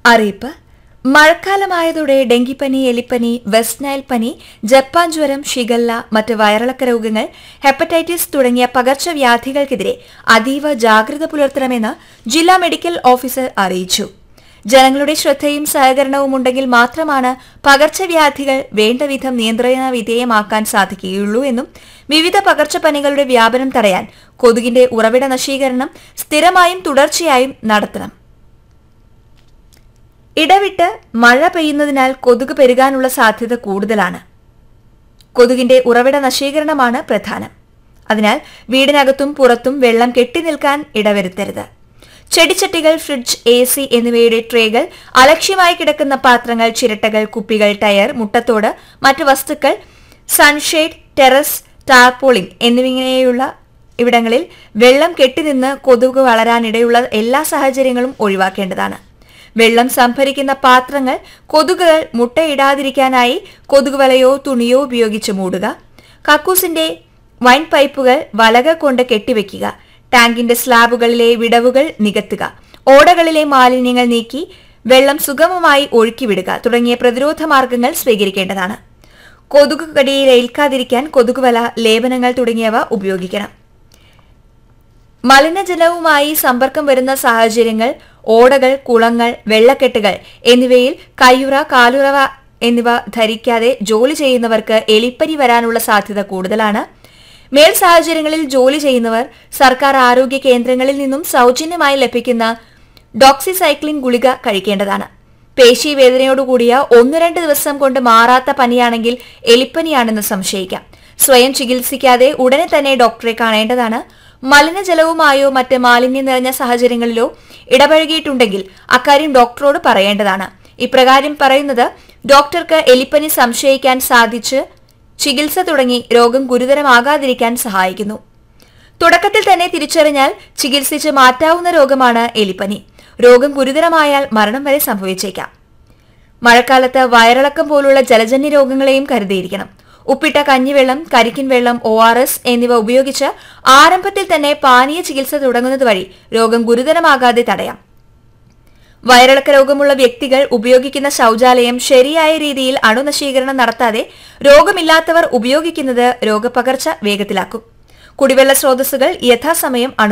അറിയിപ്പ് മഴക്കാലമായതോടെ ഡെങ്കിപ്പനി എലിപ്പനി വെസ്റ്റ് നൈൽ പനി ജപ്പാൻ ജ്വരം ഷിഗല്ല മറ്റ് വയറിളക്ക രോഗങ്ങൾ ഹെപ്പറ്റൈറ്റിസ് തുടങ്ങിയ പകർച്ചവ്യാധികൾക്കെതിരെ അതീവ ജാഗ്രത പുലർത്തണമെന്ന് ജില്ലാ മെഡിക്കൽ ഓഫീസർ അറിയിച്ചു ജനങ്ങളുടെ ശ്രദ്ധയും സഹകരണവും ഉണ്ടെങ്കിൽ മാത്രമാണ് പകർച്ചവ്യാധികൾ വേണ്ടവിധം നിയന്ത്രണ വിധേയമാക്കാൻ സാധിക്കുകയുള്ളൂ എന്നും വിവിധ പകർച്ചപ്പനികളുടെ വ്യാപനം തടയാൻ കൊതുകിന്റെ ഉറവിട നശീകരണം സ്ഥിരമായും തുടർച്ചയായും നടത്തണം ഇടവിട്ട് മഴ പെയ്യുന്നതിനാൽ കൊതുക് പെരുകാനുള്ള സാധ്യത കൂടുതലാണ് കൊതുകിന്റെ ഉറവിട നശീകരണമാണ് പ്രധാനം അതിനാൽ വീടിനകത്തും പുറത്തും വെള്ളം കെട്ടിനിൽക്കാൻ ഇടവരുത്തരുത് ചെടിച്ചട്ടികൾ ഫ്രിഡ്ജ് എ സി എന്നിവയുടെ ട്രേകൾ അലക്ഷ്യമായി കിടക്കുന്ന പാത്രങ്ങൾ ചിരട്ടകൾ കുപ്പികൾ ടയർ മുട്ടത്തോട് മറ്റ് വസ്തുക്കൾ സൺഷെയ്ഡ് ടെറസ് ടാർപോളിൻ എന്നിങ്ങനെയുള്ള ഇവിടങ്ങളിൽ വെള്ളം കെട്ടിനിന്ന് കൊതുക് വളരാനിടയുള്ള എല്ലാ സാഹചര്യങ്ങളും ഒഴിവാക്കേണ്ടതാണ് വെള്ളം സംഭരിക്കുന്ന പാത്രങ്ങൾ കൊതുകുകൾ മുട്ടയിടാതിരിക്കാനായി കൊതുകുവലയോ തുണിയോ ഉപയോഗിച്ച് മൂടുക കക്കൂസിന്റെ വൈൻ പൈപ്പുകൾ വലക കൊണ്ട് കെട്ടിവെക്കുക ടാങ്കിന്റെ സ്ലാബുകളിലെ വിടവുകൾ നികത്തുക ഓടകളിലെ മാലിന്യങ്ങൾ നീക്കി വെള്ളം സുഗമമായി ഒഴുക്കിവിടുക തുടങ്ങിയ പ്രതിരോധ മാർഗങ്ങൾ സ്വീകരിക്കേണ്ടതാണ് കൊതുക് കടിയിൽ ഏൽക്കാതിരിക്കാൻ കൊതുകുവല ലേപനങ്ങൾ തുടങ്ങിയവ ഉപയോഗിക്കണം മലിനജലവുമായി സമ്പർക്കം വരുന്ന സാഹചര്യങ്ങൾ ഓടകൾ കുളങ്ങൾ വെള്ളക്കെട്ടുകൾ എന്നിവയിൽ കയ്യുറ കാലുറവ എന്നിവ ധരിക്കാതെ ജോലി ചെയ്യുന്നവർക്ക് എലിപ്പനി വരാനുള്ള സാധ്യത കൂടുതലാണ് മേൽ സാഹചര്യങ്ങളിൽ ജോലി ചെയ്യുന്നവർ സർക്കാർ ആരോഗ്യ കേന്ദ്രങ്ങളിൽ നിന്നും സൗജന്യമായി ലഭിക്കുന്ന ഡോക്സിസൈക്ലിൻ ഗുളിക കഴിക്കേണ്ടതാണ് പേശി വേദനയോടുകൂടിയ ഒന്ന് രണ്ട് ദിവസം കൊണ്ട് മാറാത്ത പനിയാണെങ്കിൽ എലിപ്പനിയാണെന്ന് സംശയിക്കാം സ്വയം ചികിത്സിക്കാതെ ഉടനെ തന്നെ ഡോക്ടറെ കാണേണ്ടതാണ് മലിനജലവുമായോ മറ്റ് മാലിന്യം നിറഞ്ഞ സാഹചര്യങ്ങളിലോ ഇടപഴകിയിട്ടുണ്ടെങ്കിൽ അക്കാര്യം ഡോക്ടറോട് പറയേണ്ടതാണ് ഇപ്രകാരം പറയുന്നത് ഡോക്ടർക്ക് എലിപ്പനി സംശയിക്കാൻ സാധിച്ച് ചികിത്സ തുടങ്ങി രോഗം ഗുരുതരമാകാതിരിക്കാൻ സഹായിക്കുന്നു തുടക്കത്തിൽ തന്നെ തിരിച്ചറിഞ്ഞാൽ ചികിത്സിച്ച് മാറ്റാവുന്ന രോഗമാണ് എലിപ്പനി രോഗം ഗുരുതരമായാൽ മരണം വരെ സംഭവിച്ചേക്കാം മഴക്കാലത്ത് വയറിളക്കം പോലുള്ള ജലജന്യ രോഗങ്ങളെയും കരുതിയിരിക്കണം ഉപ്പിട്ട കഞ്ഞിവെള്ളം കരിക്കിൻ വെള്ളം ഒ ആർ എസ് എന്നിവ ഉപയോഗിച്ച് ആരംഭത്തിൽ തന്നെ പാനീയ ചികിത്സ തുടങ്ങുന്നത് വഴി രോഗം ഗുരുതരമാകാതെ തടയാം വയറിളക്ക രോഗമുള്ള വ്യക്തികൾ ഉപയോഗിക്കുന്ന ശൌചാലയം ശരിയായ രീതിയിൽ അണുനശീകരണം നടത്താതെ രോഗമില്ലാത്തവർ ഉപയോഗിക്കുന്നത് രോഗപകർച്ച വേഗത്തിലാക്കും കുടിവെള്ള സ്രോതസ്സുകൾ യഥാസമയം അണു